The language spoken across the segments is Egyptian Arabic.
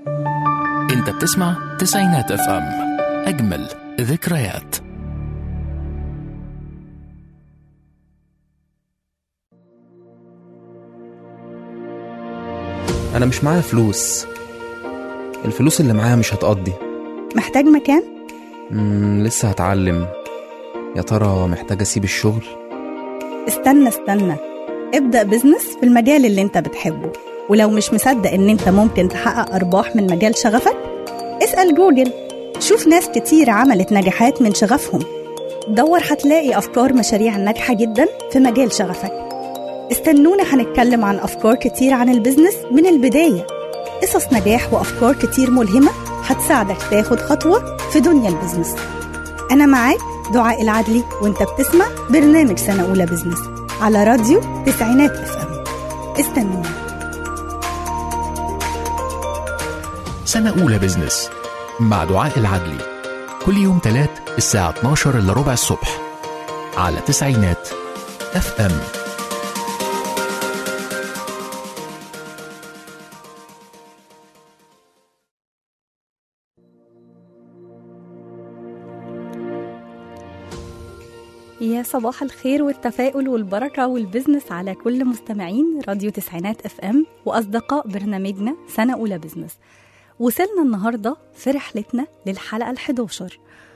انت بتسمع تسعينات اف ام اجمل ذكريات أنا مش معايا فلوس الفلوس اللي معايا مش هتقضي محتاج مكان؟ مم لسه هتعلم يا ترى محتاج أسيب الشغل استنى استنى ابدأ بزنس في المجال اللي انت بتحبه ولو مش مصدق ان انت ممكن تحقق ارباح من مجال شغفك اسأل جوجل شوف ناس كتير عملت نجاحات من شغفهم دور هتلاقي افكار مشاريع ناجحة جدا في مجال شغفك استنونا هنتكلم عن افكار كتير عن البزنس من البداية قصص نجاح وافكار كتير ملهمة هتساعدك تاخد خطوة في دنيا البزنس أنا معاك دعاء العدلي وانت بتسمع برنامج سنة أولى بزنس على راديو تسعينات اف ام استنونا سنة أولى بزنس مع دعاء العدلي كل يوم تلات الساعة 12 إلا ربع الصبح على تسعينات اف ام يا صباح الخير والتفاؤل والبركة والبزنس على كل مستمعين راديو تسعينات اف ام وأصدقاء برنامجنا سنة أولى بزنس وصلنا النهاردة في رحلتنا للحلقة ال11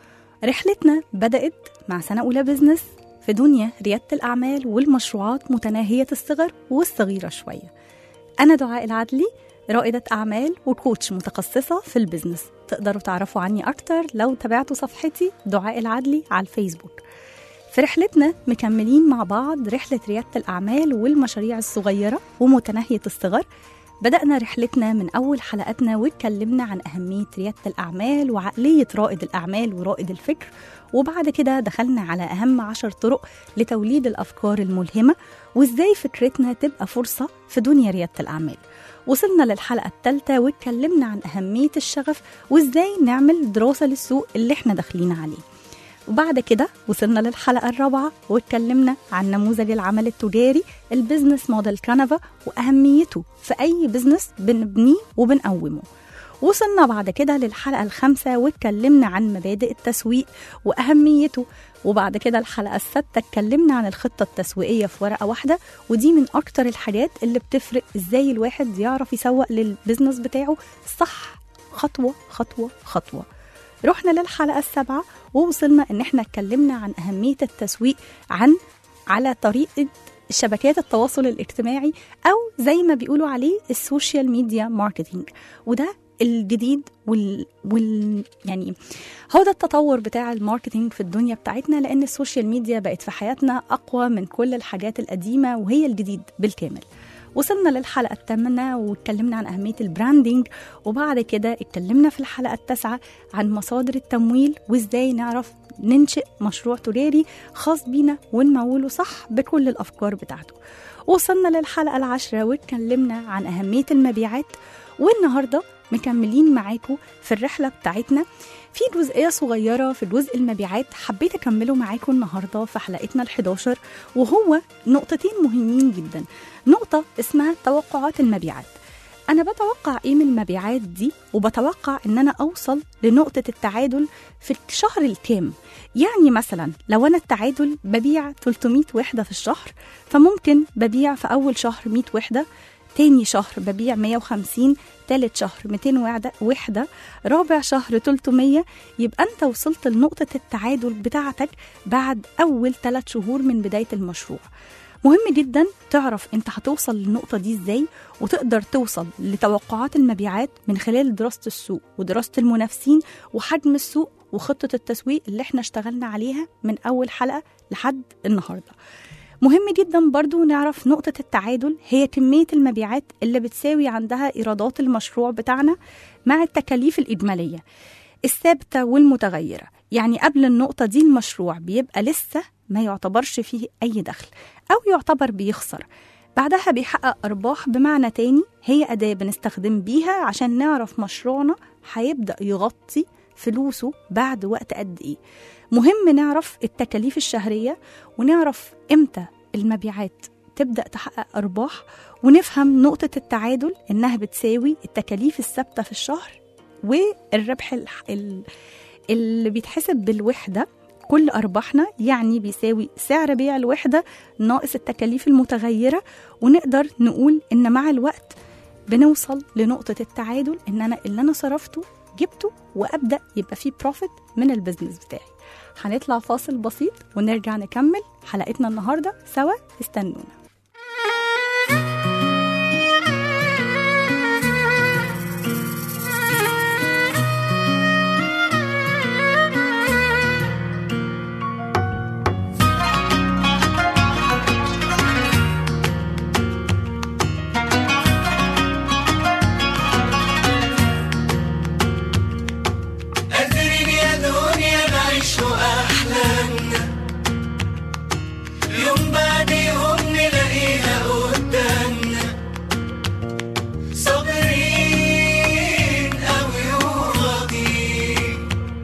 رحلتنا بدأت مع سنة أولى بزنس في دنيا ريادة الأعمال والمشروعات متناهية الصغر والصغيرة شوية أنا دعاء العدلي رائدة أعمال وكوتش متخصصة في البزنس تقدروا تعرفوا عني أكتر لو تابعتوا صفحتي دعاء العدلي على الفيسبوك في رحلتنا مكملين مع بعض رحلة ريادة الأعمال والمشاريع الصغيرة ومتناهية الصغر بدأنا رحلتنا من أول حلقاتنا واتكلمنا عن أهمية ريادة الأعمال وعقلية رائد الأعمال ورائد الفكر وبعد كده دخلنا على أهم عشر طرق لتوليد الأفكار الملهمة وإزاي فكرتنا تبقى فرصة في دنيا ريادة الأعمال وصلنا للحلقة الثالثة واتكلمنا عن أهمية الشغف وإزاي نعمل دراسة للسوق اللي احنا داخلين عليه وبعد كده وصلنا للحلقة الرابعة واتكلمنا عن نموذج العمل التجاري البيزنس موديل كانفا وأهميته في أي بزنس بنبنيه وبنقومه وصلنا بعد كده للحلقة الخامسة واتكلمنا عن مبادئ التسويق وأهميته وبعد كده الحلقة السادسة اتكلمنا عن الخطة التسويقية في ورقة واحدة ودي من أكتر الحاجات اللي بتفرق إزاي الواحد يعرف يسوق للبزنس بتاعه صح خطوة خطوة خطوة رحنا للحلقة السابعة ووصلنا ان احنا اتكلمنا عن اهمية التسويق عن على طريقة شبكات التواصل الاجتماعي او زي ما بيقولوا عليه السوشيال ميديا ماركتينج وده الجديد وال, وال يعني هو ده التطور بتاع الماركتينج في الدنيا بتاعتنا لان السوشيال ميديا بقت في حياتنا اقوى من كل الحاجات القديمه وهي الجديد بالكامل وصلنا للحلقة الثامنة واتكلمنا عن أهمية البراندنج وبعد كده اتكلمنا في الحلقة التاسعة عن مصادر التمويل وازاي نعرف ننشئ مشروع تجاري خاص بينا ونموله صح بكل الأفكار بتاعته وصلنا للحلقة العاشرة واتكلمنا عن أهمية المبيعات والنهاردة مكملين معاكم في الرحلة بتاعتنا في جزئية صغيرة في جزء المبيعات حبيت أكمله معاكم النهاردة في حلقتنا ال11 وهو نقطتين مهمين جدا نقطة اسمها توقعات المبيعات أنا بتوقع إيه من المبيعات دي وبتوقع إن أنا أوصل لنقطة التعادل في الشهر الكام يعني مثلا لو أنا التعادل ببيع 300 وحدة في الشهر فممكن ببيع في أول شهر 100 وحدة تاني شهر ببيع 150 تالت شهر 200 وحدة, وحدة رابع شهر 300 يبقى أنت وصلت لنقطة التعادل بتاعتك بعد أول ثلاث شهور من بداية المشروع مهم جدا تعرف انت هتوصل للنقطة دي ازاي وتقدر توصل لتوقعات المبيعات من خلال دراسة السوق ودراسة المنافسين وحجم السوق وخطة التسويق اللي احنا اشتغلنا عليها من أول حلقة لحد النهاردة مهم جدا برضو نعرف نقطة التعادل هي كمية المبيعات اللي بتساوي عندها إيرادات المشروع بتاعنا مع التكاليف الإجمالية الثابتة والمتغيرة يعني قبل النقطة دي المشروع بيبقى لسه ما يعتبرش فيه أي دخل أو يعتبر بيخسر بعدها بيحقق أرباح بمعنى تاني هي أداة بنستخدم بيها عشان نعرف مشروعنا هيبدأ يغطي فلوسه بعد وقت قد إيه مهم نعرف التكاليف الشهرية ونعرف إمتى المبيعات تبدأ تحقق أرباح ونفهم نقطة التعادل إنها بتساوي التكاليف الثابتة في الشهر والربح الح- ال- اللي بيتحسب بالوحدة كل أرباحنا يعني بيساوي سعر بيع الوحدة ناقص التكاليف المتغيرة ونقدر نقول إن مع الوقت بنوصل لنقطة التعادل إن أنا اللي أنا صرفته جبته وأبدأ يبقى فيه بروفيت من البيزنس بتاعي هنطلع فاصل بسيط ونرجع نكمل حلقتنا النهاردة سوا استنونا قادرين يا دنيا نعيش أحلامنا يوم بعد يوم نلاقيها قدامنا صابرين أوي وراضيين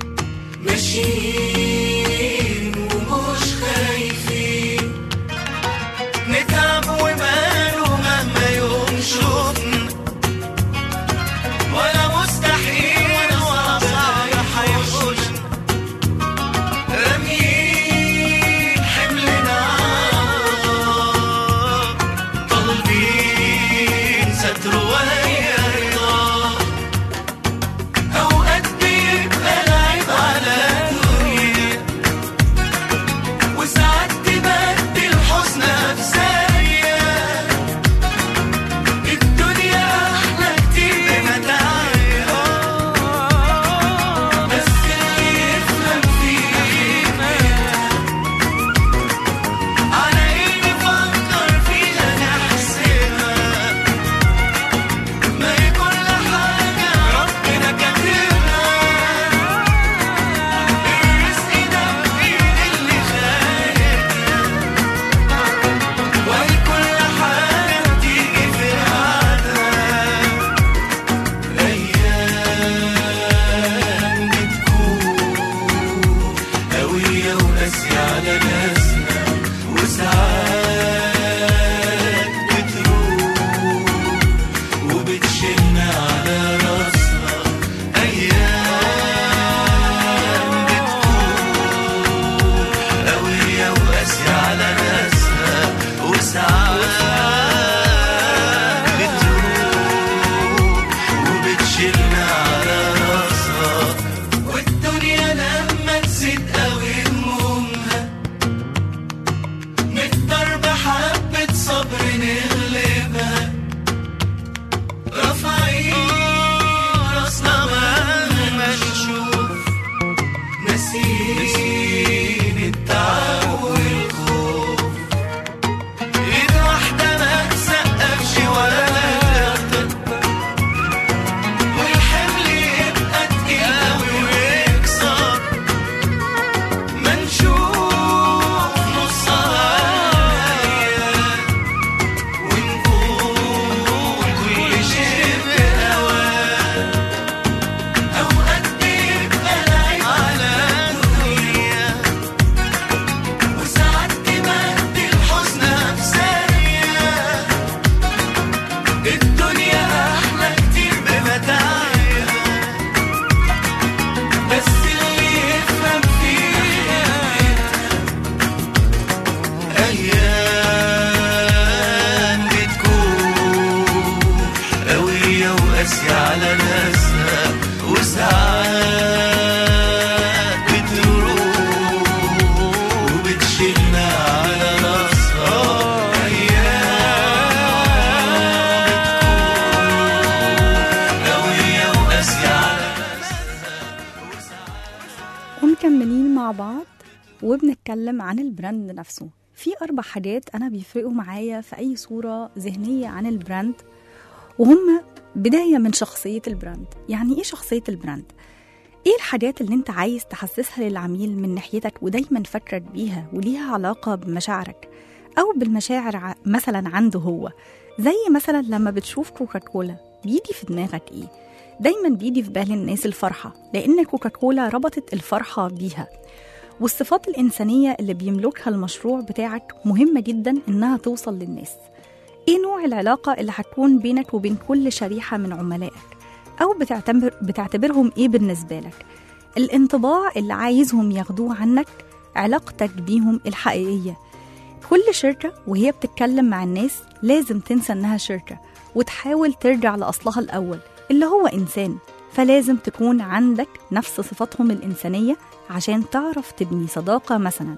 ماشيين ومش خايفين نتعب وماله مهما يوم شوفنا ولا مستحيل ولا صعب هيحوشنا راميين حملنا عار طالبين ستر وهي رضا أوقات بيبقى العيب على الدنيا وساعات تبدل حزنها في ثانية الدنيا أحلى كتير بمتاعها بس اللي يفهم فيها على إيه نفكر فيها نحسبها ما هي كل حاجة ربنا كاتبها الرزق ده بإيد اللي خالقها وهي كل حاجة بتيجي في ميعادها أيام بتكون قوية وقاسية على ناسنا وساعات بتروح وبتشيلنا على راسنا أيام بتكون قوية وقاسية على ناسنا وساعات بتروح وبتشيلنا على راسها والدنيا لما تزيد قوي همومها نقدر بحبة صبر نغلبها رافعين راسنا مهما نشوف ناسيين التعب والخوف ايد واحدة ما تسقفش ولا تغتر والحمل يبقى تقيل قوي ويكسر ما نشوف نصها ونقول كل شيء بهواه أوقات بيبقى العيب على الدنيا وساعات تبدل حزنها في ثانية الدنيا أحلى كتير بمتاعها بس اللي يفهم فيها أيام بتكون قوية وقاسية على ناسها وساعات بتروح وبتشيلنا على راسها أيام بتكون قوية وقاسية على ومكملين مع بعض وبنتكلم عن البراند نفسه في أربع حاجات أنا بيفرقوا معايا في أي صورة ذهنية عن البراند وهم بداية من شخصية البراند يعني إيه شخصية البراند؟ إيه الحاجات اللي أنت عايز تحسسها للعميل من ناحيتك ودايما فكرك بيها وليها علاقة بمشاعرك أو بالمشاعر ع- مثلا عنده هو زي مثلا لما بتشوف كوكاكولا بيجي في دماغك إيه؟ دايما بيجي في بال الناس الفرحة لأن كوكاكولا ربطت الفرحة بيها والصفات الإنسانية اللي بيملكها المشروع بتاعك مهمة جدا إنها توصل للناس إيه نوع العلاقة اللي هتكون بينك وبين كل شريحة من عملائك أو بتعتبر بتعتبرهم إيه بالنسبة لك الانطباع اللي عايزهم ياخدوه عنك علاقتك بيهم الحقيقية كل شركة وهي بتتكلم مع الناس لازم تنسى إنها شركة وتحاول ترجع لأصلها الأول اللي هو إنسان فلازم تكون عندك نفس صفاتهم الإنسانية عشان تعرف تبني صداقة مثلا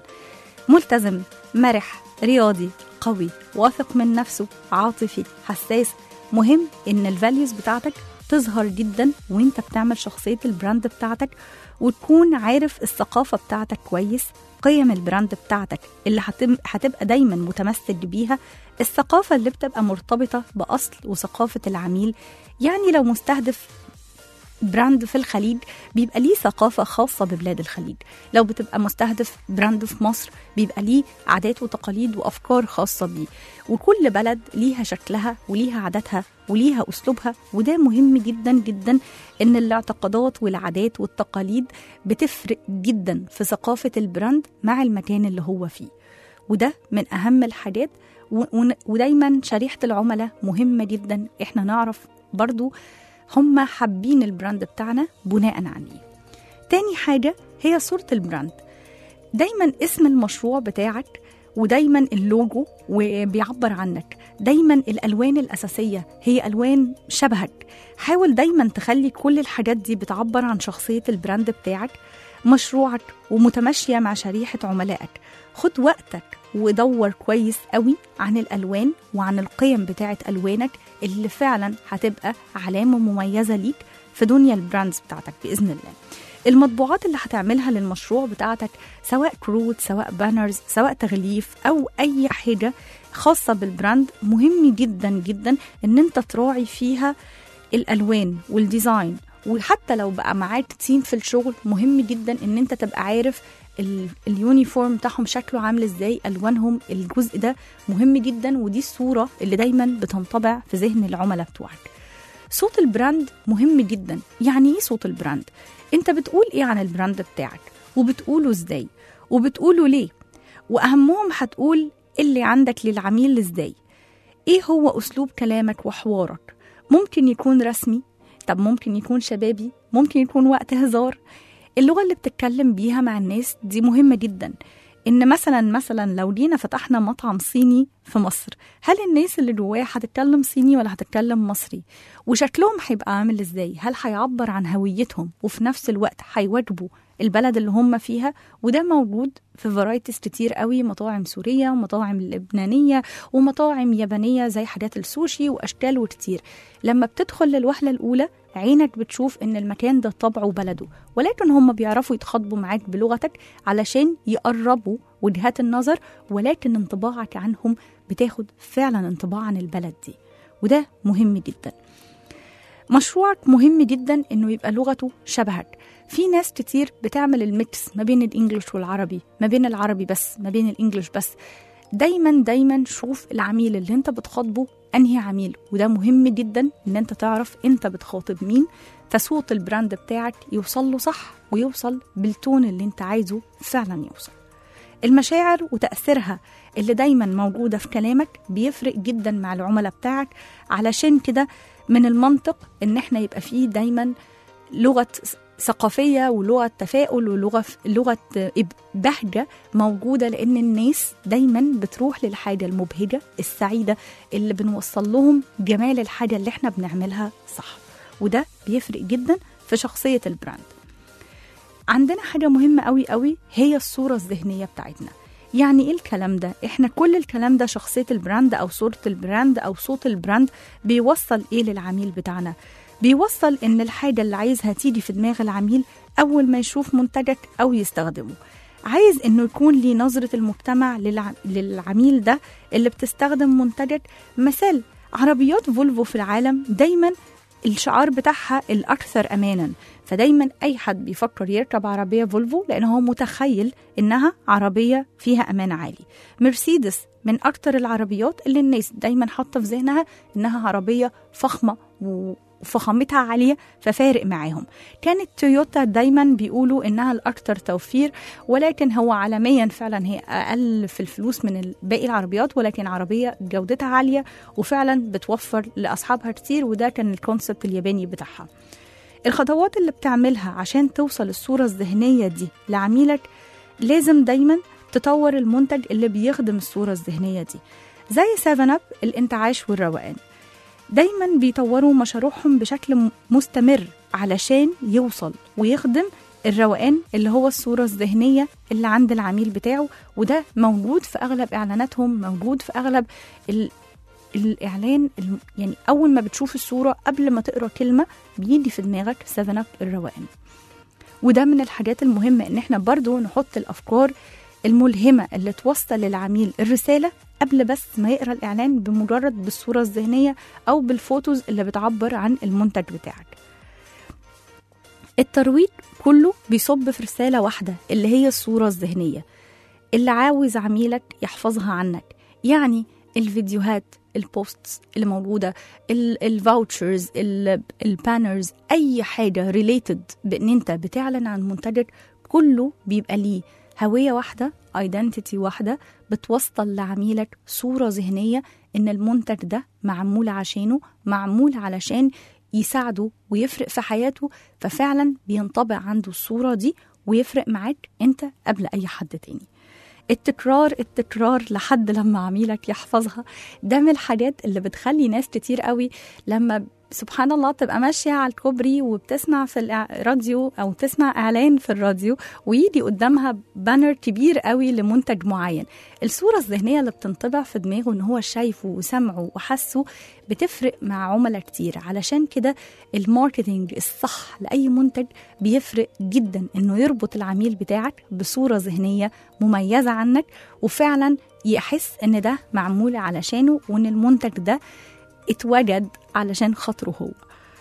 ملتزم مرح رياضي قوي واثق من نفسه عاطفي حساس مهم ان الفاليوز بتاعتك تظهر جدا وانت بتعمل شخصية البراند بتاعتك وتكون عارف الثقافة بتاعتك كويس قيم البراند بتاعتك اللي هتم هتبقى دايما متمسك بيها الثقافة اللي بتبقى مرتبطة بأصل وثقافة العميل يعني لو مستهدف براند في الخليج بيبقى ليه ثقافة خاصة ببلاد الخليج لو بتبقى مستهدف براند في مصر بيبقى ليه عادات وتقاليد وأفكار خاصة بيه وكل بلد ليها شكلها وليها عاداتها وليها أسلوبها وده مهم جدا جدا إن الاعتقادات والعادات والتقاليد بتفرق جدا في ثقافة البراند مع المكان اللي هو فيه وده من أهم الحاجات و- ون- ودايما شريحة العملاء مهمة جدا احنا نعرف برضو هم حابين البراند بتاعنا بناء عليه تاني حاجة هي صورة البراند دايما اسم المشروع بتاعك ودايما اللوجو وبيعبر عنك دايما الالوان الاساسيه هي الوان شبهك حاول دايما تخلي كل الحاجات دي بتعبر عن شخصيه البراند بتاعك مشروعك ومتماشيه مع شريحه عملائك خد وقتك ودور كويس قوي عن الالوان وعن القيم بتاعه الوانك اللي فعلا هتبقى علامه مميزه ليك في دنيا البراندز بتاعتك باذن الله المطبوعات اللي هتعملها للمشروع بتاعتك سواء كروت سواء بانرز سواء تغليف او اي حاجه خاصه بالبراند مهم جدا جدا ان انت تراعي فيها الالوان والديزاين وحتى لو بقى معاك تيم في الشغل مهم جدا ان انت تبقى عارف ال- اليونيفورم بتاعهم شكله عامل ازاي الوانهم الجزء ده مهم جدا ودي الصوره اللي دايما بتنطبع في ذهن العملاء بتوعك صوت البراند مهم جدا يعني ايه صوت البراند انت بتقول ايه عن البراند بتاعك وبتقوله ازاي وبتقوله ليه واهمهم هتقول اللي عندك للعميل ازاي ايه هو اسلوب كلامك وحوارك ممكن يكون رسمي طب ممكن يكون شبابي ممكن يكون وقت هزار اللغه اللي بتتكلم بيها مع الناس دي مهمه جدا ان مثلا مثلا لو جينا فتحنا مطعم صيني في مصر هل الناس اللي جواه هتتكلم صيني ولا هتتكلم مصري وشكلهم هيبقى عامل ازاي هل هيعبر عن هويتهم وفي نفس الوقت هيواجبوا البلد اللي هم فيها وده موجود في فرايتيز كتير قوي مطاعم سورية ومطاعم لبنانية ومطاعم يابانية زي حاجات السوشي وأشكال وكتير لما بتدخل للوهلة الأولى عينك بتشوف إن المكان ده طبعه بلده ولكن هم بيعرفوا يتخاطبوا معاك بلغتك علشان يقربوا وجهات النظر ولكن انطباعك عنهم بتاخد فعلا انطباع عن البلد دي وده مهم جدا مشروعك مهم جدا انه يبقى لغته شبهك في ناس كتير بتعمل الميكس ما بين الانجليش والعربي ما بين العربي بس ما بين الانجليش بس دايما دايما شوف العميل اللي انت بتخاطبه انهي عميل وده مهم جدا ان انت تعرف انت بتخاطب مين فصوت البراند بتاعك يوصل له صح ويوصل بالتون اللي انت عايزه فعلا يوصل المشاعر وتأثيرها اللي دايما موجودة في كلامك بيفرق جدا مع العملاء بتاعك علشان كده من المنطق ان احنا يبقى فيه دايما لغة ثقافية ولغة تفاؤل ولغة لغة بهجة موجودة لأن الناس دايما بتروح للحاجة المبهجة السعيدة اللي بنوصل لهم جمال الحاجة اللي احنا بنعملها صح وده بيفرق جدا في شخصية البراند عندنا حاجة مهمة قوي قوي هي الصورة الذهنية بتاعتنا يعني ايه الكلام ده احنا كل الكلام ده شخصية البراند او صورة البراند او صوت البراند بيوصل ايه للعميل بتاعنا بيوصل ان الحاجة اللي عايزها تيجي في دماغ العميل اول ما يشوف منتجك او يستخدمه عايز انه يكون ليه نظرة المجتمع للع... للعميل ده اللي بتستخدم منتجك مثال عربيات فولفو في العالم دايما الشعار بتاعها الأكثر أمانا فدايما أي حد بيفكر يركب عربية فولفو لأن هو متخيل إنها عربية فيها أمان عالي مرسيدس من أكتر العربيات اللي الناس دايما حاطة في ذهنها إنها عربية فخمة و... وفخامتها عالية ففارق معاهم كانت تويوتا دايما بيقولوا إنها الأكثر توفير ولكن هو عالميا فعلا هي أقل في الفلوس من باقي العربيات ولكن عربية جودتها عالية وفعلا بتوفر لأصحابها كتير وده كان الكونسبت الياباني بتاعها الخطوات اللي بتعملها عشان توصل الصورة الذهنية دي لعميلك لازم دايما تطور المنتج اللي بيخدم الصورة الذهنية دي زي 7 اب الانتعاش والروقان دايما بيطوروا مشاريعهم بشكل م- مستمر علشان يوصل ويخدم الروقان اللي هو الصورة الذهنية اللي عند العميل بتاعه وده موجود في أغلب إعلاناتهم موجود في أغلب ال... الإعلان الم- يعني أول ما بتشوف الصورة قبل ما تقرأ كلمة بيجي في دماغك 7 اب الروقان وده من الحاجات المهمة إن إحنا برضو نحط الأفكار الملهمة اللي توصل للعميل الرسالة قبل بس ما يقرأ الإعلان بمجرد بالصورة الذهنية أو بالفوتوز اللي بتعبر عن المنتج بتاعك الترويج كله بيصب في رسالة واحدة اللي هي الصورة الذهنية اللي عاوز عميلك يحفظها عنك يعني الفيديوهات البوستس اللي موجودة الفاوتشرز البانرز أي حاجة ريليتد بأن أنت بتعلن عن منتجك كله بيبقى ليه هوية واحدة ايدنتيتي واحدة بتوصل لعميلك صورة ذهنية ان المنتج ده معمول عشانه معمول علشان يساعده ويفرق في حياته ففعلا بينطبع عنده الصورة دي ويفرق معاك انت قبل اي حد تاني التكرار التكرار لحد لما عميلك يحفظها ده من الحاجات اللي بتخلي ناس كتير قوي لما سبحان الله تبقى ماشية على الكوبري وبتسمع في الراديو أو تسمع إعلان في الراديو ويجي قدامها بانر كبير قوي لمنتج معين الصورة الذهنية اللي بتنطبع في دماغه إن هو شايفه وسمعه وحسه بتفرق مع عملاء كتير علشان كده الماركتينج الصح لأي منتج بيفرق جدا إنه يربط العميل بتاعك بصورة ذهنية مميزة عنك وفعلا يحس إن ده معمول علشانه وإن المنتج ده اتوجد علشان خاطره هو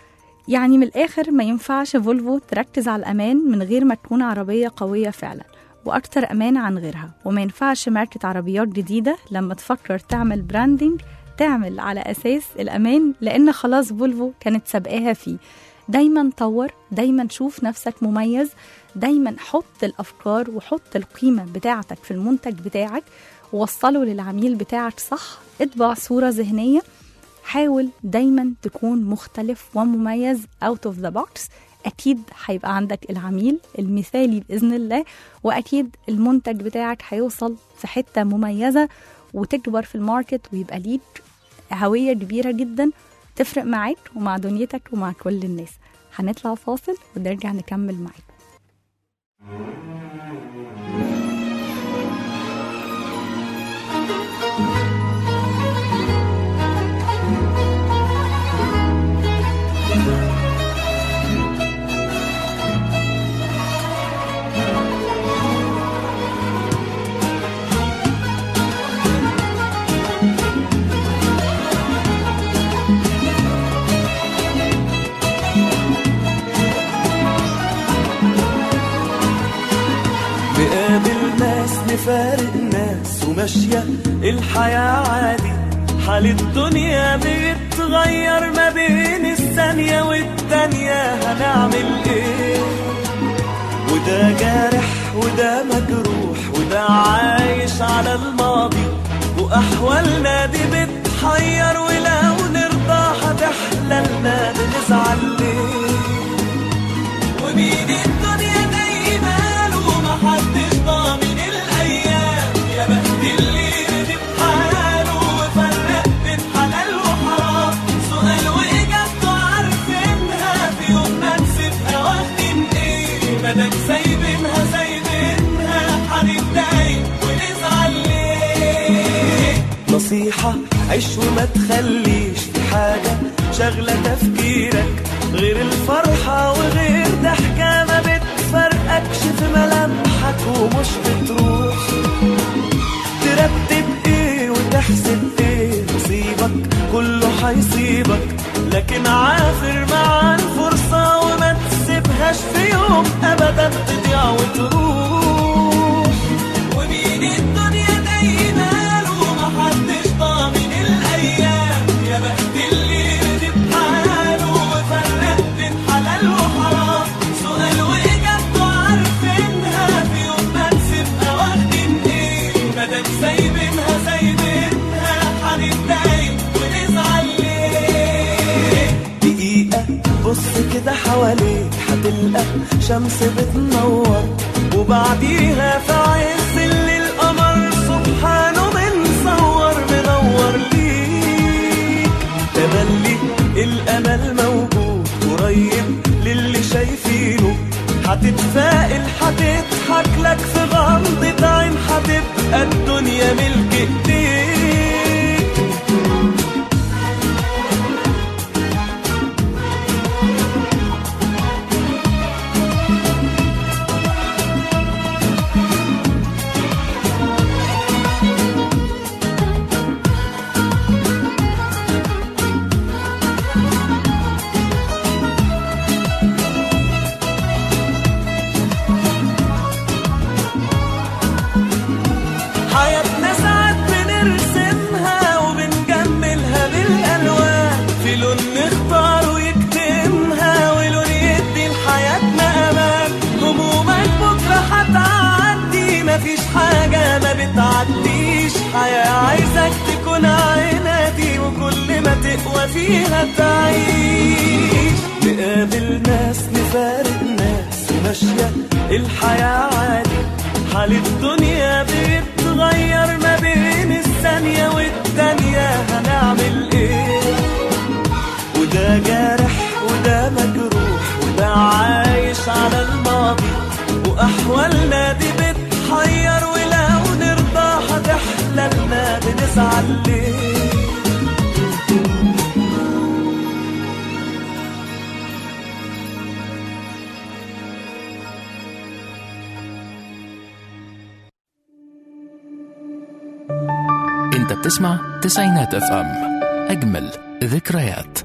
يعني من الآخر ما ينفعش فولفو تركز على الأمان من غير ما تكون عربية قوية فعلا وأكتر أمان عن غيرها وما ينفعش ماركة عربيات جديدة لما تفكر تعمل براندنج تعمل على أساس الأمان لأن خلاص فولفو كانت سابقاها فيه دايما طور دايما شوف نفسك مميز دايما حط الأفكار وحط القيمة بتاعتك في المنتج بتاعك ووصله للعميل بتاعك صح اطبع صورة ذهنية حاول دايما تكون مختلف ومميز out of the box أكيد هيبقى عندك العميل المثالي بإذن الله وأكيد المنتج بتاعك هيوصل في حتة مميزة وتكبر في الماركت ويبقى ليك هوية كبيرة جدا تفرق معاك ومع دنيتك ومع كل الناس هنطلع فاصل ونرجع نكمل معاك بقابل ناس نفارق ناس وماشية الحياة عادي حال الدنيا بيتغير ما بين الثانية والتانية هنعمل ايه وده جارح وده مجروح وده عايش على الماضي وأحوالنا دي بتحير ولو نرضى هتحللنا بنزعل ليه ومين الدنيا دايما ومحدش ضامن الايام يا بخت اللي ردب حاله وفرق بين حلال وحرام سؤال واجابته عارفينها في يوم ما نسيبها واخدين ايه مادام سايبينها سايبينها هنتضايق ونزعل ليه نصيحة عيش وما تخليش في حاجة شغلة تفكيرك غير الفرحة وغير ضحكة ما بتفرقكش في ملامحك ومش بتروح ترتب ايه وتحسب ايه نصيبك كله هيصيبك لكن عافر مع الفرصة وما تسيبهاش في يوم ابدا تضيع وتروح ومين الدنيا دايما ومحدش ضامن الايام يا بخت اللي ردب حاله كده حواليك هتلقى شمس بتنور وبعديها في عز اللي القمر سبحانه بنصور منور ليك تملي الامل موجود قريب للي شايفينه هتتفائل هتضحك لك في غمضة عين هتبقى الدنيا ملك ايديك حياتنا ساعات بنرسمها وبنجملها بالالوان في لون نختار ويكتمها ولون يدي لحياتنا امان همومك بكره هتعدي مفيش حاجه ما بتعديش حياه عايزك تكون عنادي وكل ما تقوى فيها تعيش نقابل ناس نفارق ناس ماشيه الحياه عادي حال الدنيا بتتغير ما بين الثانية والتانية هنعمل ايه وده جارح وده مجروح وده عايش على الماضي وأحوالنا دي بتحير ولو نرضى هتحلى لنا بنزعل ليه انت بتسمع تسعينات اف ام اجمل ذكريات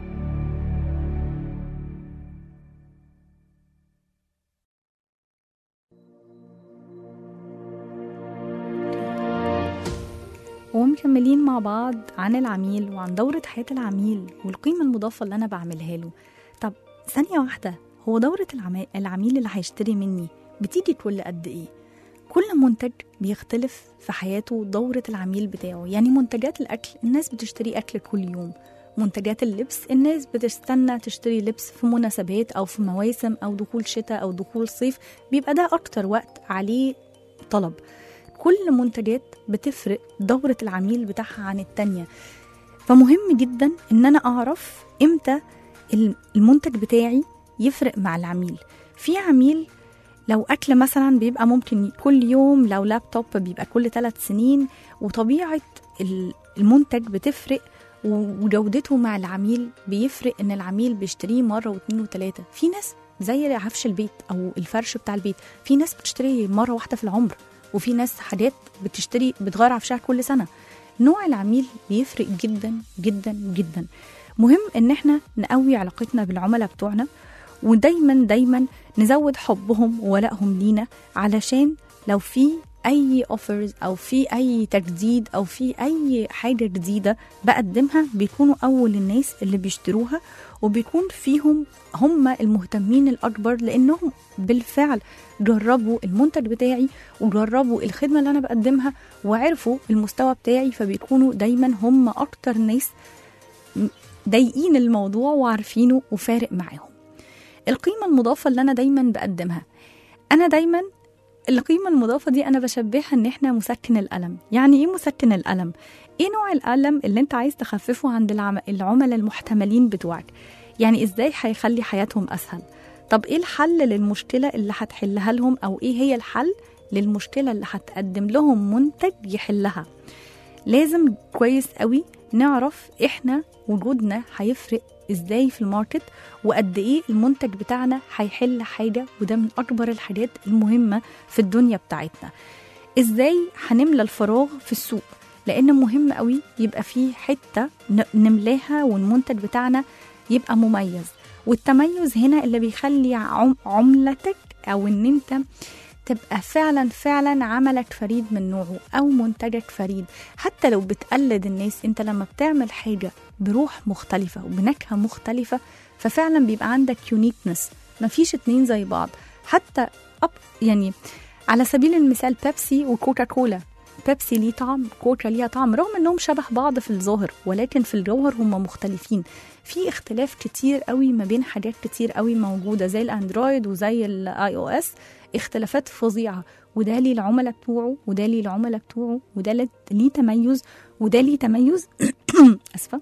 ومكملين مع بعض عن العميل وعن دورة حياة العميل والقيمة المضافة اللي أنا بعملها له طب ثانية واحدة هو دورة العمي- العميل اللي هيشتري مني بتيجي كل قد إيه؟ كل منتج بيختلف في حياته دورة العميل بتاعه يعني منتجات الأكل الناس بتشتري أكل كل يوم منتجات اللبس الناس بتستنى تشتري لبس في مناسبات أو في مواسم أو دخول شتاء أو دخول صيف بيبقى ده أكتر وقت عليه طلب كل منتجات بتفرق دورة العميل بتاعها عن التانية فمهم جدا ان انا اعرف امتى المنتج بتاعي يفرق مع العميل في عميل لو اكل مثلا بيبقى ممكن كل يوم لو لابتوب بيبقى كل ثلاث سنين وطبيعه ال- المنتج بتفرق وجودته مع العميل بيفرق ان العميل بيشتريه مره واثنين وثلاثه في ناس زي عفش البيت او الفرش بتاع البيت في ناس بتشتري مره واحده في العمر وفي ناس حاجات بتشتري بتغير عفشها كل سنه نوع العميل بيفرق جدا جدا جدا مهم ان احنا نقوي علاقتنا بالعملاء بتوعنا ودايما دايما نزود حبهم وولائهم لينا علشان لو في اي اوفرز او في اي تجديد او في اي حاجه جديده بقدمها بيكونوا اول الناس اللي بيشتروها وبيكون فيهم هم المهتمين الاكبر لانهم بالفعل جربوا المنتج بتاعي وجربوا الخدمه اللي انا بقدمها وعرفوا المستوى بتاعي فبيكونوا دايما هم اكتر ناس ضايقين الموضوع وعارفينه وفارق معاهم القيمه المضافه اللي انا دايما بقدمها انا دايما القيمة المضافة دي أنا بشبهها إن إحنا مسكن الألم، يعني إيه مسكن الألم؟ إيه نوع الألم اللي أنت عايز تخففه عند العم... العملاء المحتملين بتوعك؟ يعني إزاي هيخلي حياتهم أسهل؟ طب إيه الحل للمشكلة اللي هتحلها لهم أو إيه هي الحل للمشكلة اللي هتقدم لهم منتج يحلها؟ لازم كويس قوي نعرف إحنا وجودنا هيفرق ازاي في الماركت وقد ايه المنتج بتاعنا هيحل حاجه وده من اكبر الحاجات المهمه في الدنيا بتاعتنا ازاي هنملى الفراغ في السوق لان مهم قوي يبقى في حته ن- نملاها والمنتج بتاعنا يبقى مميز والتميز هنا اللي بيخلي عم عملتك او ان انت تبقى فعلا فعلا عملك فريد من نوعه او منتجك فريد حتى لو بتقلد الناس انت لما بتعمل حاجه بروح مختلفه وبنكهه مختلفه ففعلا بيبقى عندك يونيكنس مفيش اتنين زي بعض حتى أب يعني على سبيل المثال بيبسي وكوكا كولا بيبسي ليه طعم كوكا ليها طعم رغم انهم شبه بعض في الظاهر ولكن في الجوهر هم مختلفين في اختلاف كتير قوي ما بين حاجات كتير قوي موجوده زي الاندرويد وزي الاي او اس اختلافات فظيعه وده ليه العملاء بتوعه وده ليه العملاء بتوعه وده ليه- ليه تميز وده ليه تميز اسفه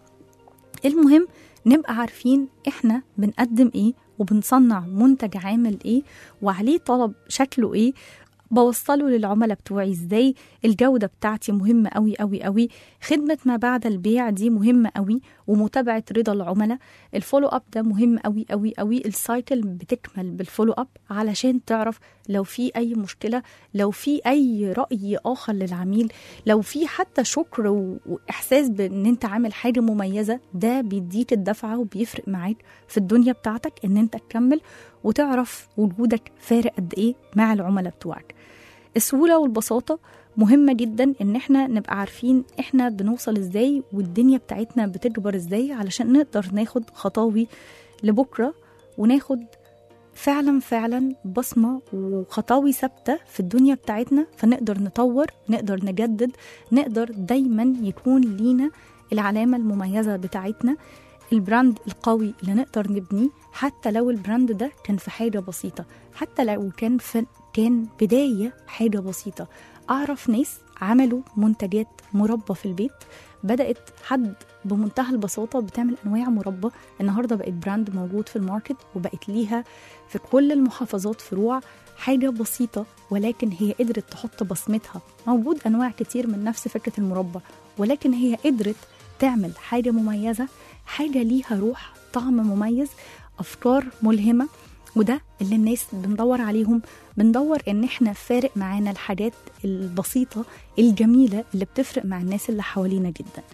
المهم نبقى عارفين احنا بنقدم ايه وبنصنع منتج عامل ايه وعليه طلب شكله ايه بوصله للعملاء بتوعي ازاي الجودة بتاعتي مهمة قوي قوي قوي خدمة ما بعد البيع دي مهمة قوي ومتابعة رضا العملاء الفولو اب ده مهم قوي قوي قوي السايكل بتكمل بالفولو اب علشان تعرف لو في اي مشكلة لو في اي رأي اخر للعميل لو في حتى شكر و- واحساس بان انت عامل حاجة مميزة ده بيديك الدفعة وبيفرق معاك في الدنيا بتاعتك ان انت تكمل وتعرف وجودك فارق قد ايه مع العملاء بتوعك السهولة والبساطة مهمة جدا ان احنا نبقى عارفين احنا بنوصل ازاي والدنيا بتاعتنا بتكبر ازاي علشان نقدر ناخد خطاوي لبكرة وناخد فعلا فعلا بصمة وخطاوي ثابتة في الدنيا بتاعتنا فنقدر نطور نقدر نجدد نقدر دايما يكون لينا العلامة المميزة بتاعتنا البراند القوي اللي نقدر نبنيه حتى لو البراند ده كان في حاجة بسيطة حتى لو كان في كان بداية حاجة بسيطة أعرف ناس عملوا منتجات مربى في البيت بدأت حد بمنتهى البساطة بتعمل أنواع مربى النهاردة بقت براند موجود في الماركت وبقت ليها في كل المحافظات فروع حاجة بسيطة ولكن هي قدرت تحط بصمتها موجود أنواع كتير من نفس فكرة المربى ولكن هي قدرت تعمل حاجة مميزة حاجة ليها روح طعم مميز أفكار ملهمة وده اللي الناس بندور عليهم بندور ان احنا فارق معانا الحاجات البسيطة الجميلة اللي بتفرق مع الناس اللي حوالينا جدا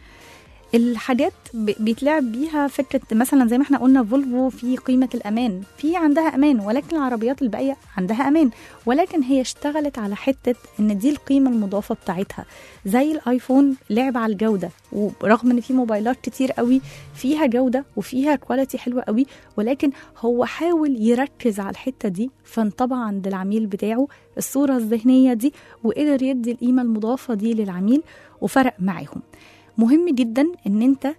الحاجات ب- بيتلعب بيها فكرة مثلا زي ما احنا قلنا فولفو في قيمة الأمان في عندها أمان ولكن العربيات الباقية عندها أمان ولكن هي اشتغلت على حتة إن دي القيمة المضافة بتاعتها زي الآيفون لعب على الجودة ورغم إن في موبايلات كتير قوي فيها جودة وفيها كواليتي حلوة قوي ولكن هو حاول يركز على الحتة دي فانطبع عند العميل بتاعه الصورة الذهنية دي وقدر يدي القيمة المضافة دي للعميل وفرق معاهم مهم جدا ان انت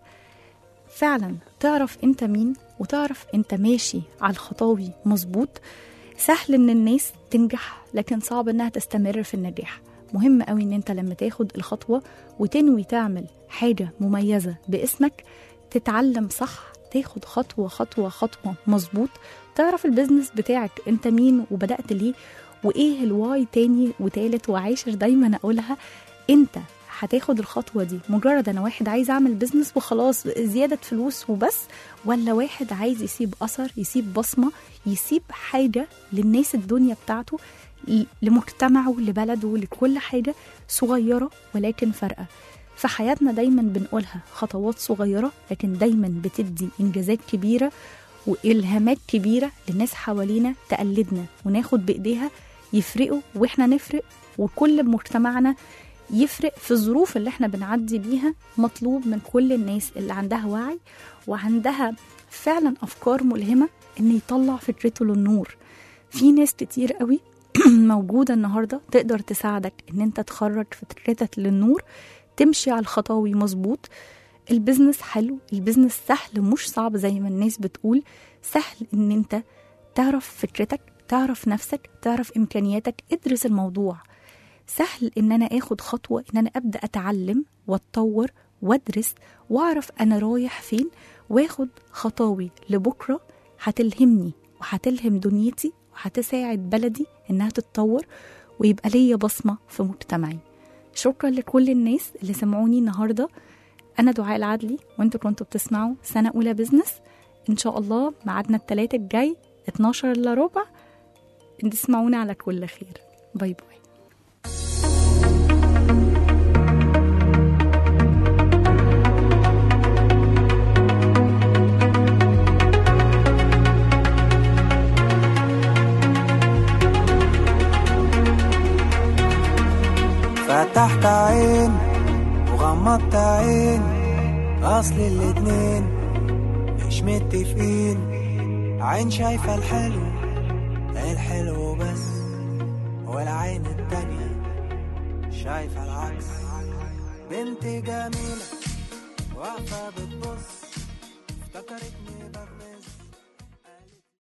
فعلا تعرف انت مين وتعرف انت ماشي على الخطاوي مظبوط سهل ان الناس تنجح لكن صعب انها تستمر في النجاح مهم قوي ان انت لما تاخد الخطوة وتنوي تعمل حاجة مميزة باسمك تتعلم صح تاخد خطوة خطوة خطوة مظبوط تعرف البيزنس بتاعك انت مين وبدأت ليه وايه الواي تاني وتالت وعاشر دايما اقولها انت هتاخد الخطوة دي مجرد انا واحد عايز اعمل بيزنس وخلاص زيادة فلوس وبس ولا واحد عايز يسيب اثر يسيب بصمة يسيب حاجة للناس الدنيا بتاعته ل- لمجتمعه لبلده لكل حاجة صغيرة ولكن فارقة في حياتنا دايما بنقولها خطوات صغيرة لكن دايما بتدي إنجازات كبيرة وإلهامات كبيرة للناس حوالينا تقلدنا وناخد بإيديها يفرقوا وإحنا نفرق وكل مجتمعنا يفرق في الظروف اللي احنا بنعدي بيها مطلوب من كل الناس اللي عندها وعي وعندها فعلا أفكار ملهمة إن يطلع فكرته للنور في ناس كتير قوي موجودة النهاردة تقدر تساعدك إن أنت تخرج فكرتك للنور تمشي على الخطاوي مظبوط البزنس حلو البزنس سهل مش صعب زي ما الناس بتقول سهل ان انت تعرف فكرتك تعرف نفسك تعرف امكانياتك ادرس الموضوع سهل ان انا اخد خطوة ان انا ابدأ اتعلم واتطور وادرس واعرف انا رايح فين واخد خطاوي لبكرة هتلهمني وهتلهم دنيتي وهتساعد بلدي انها تتطور ويبقى ليا بصمة في مجتمعي شكرا لكل الناس اللي سمعوني النهارده انا دعاء العدلي وانتوا كنتوا بتسمعوا سنه اولى بزنس ان شاء الله ميعادنا التلاتة الجاي 12 الا ربع تسمعونا على كل خير باي باي فتحت عين وغمضت عين اصل الاتنين مش متفقين عين شايفة الحلو الحلو بس والعين التانية شايفة العكس بنت جميلة واقفة بتبص فكرتني بغني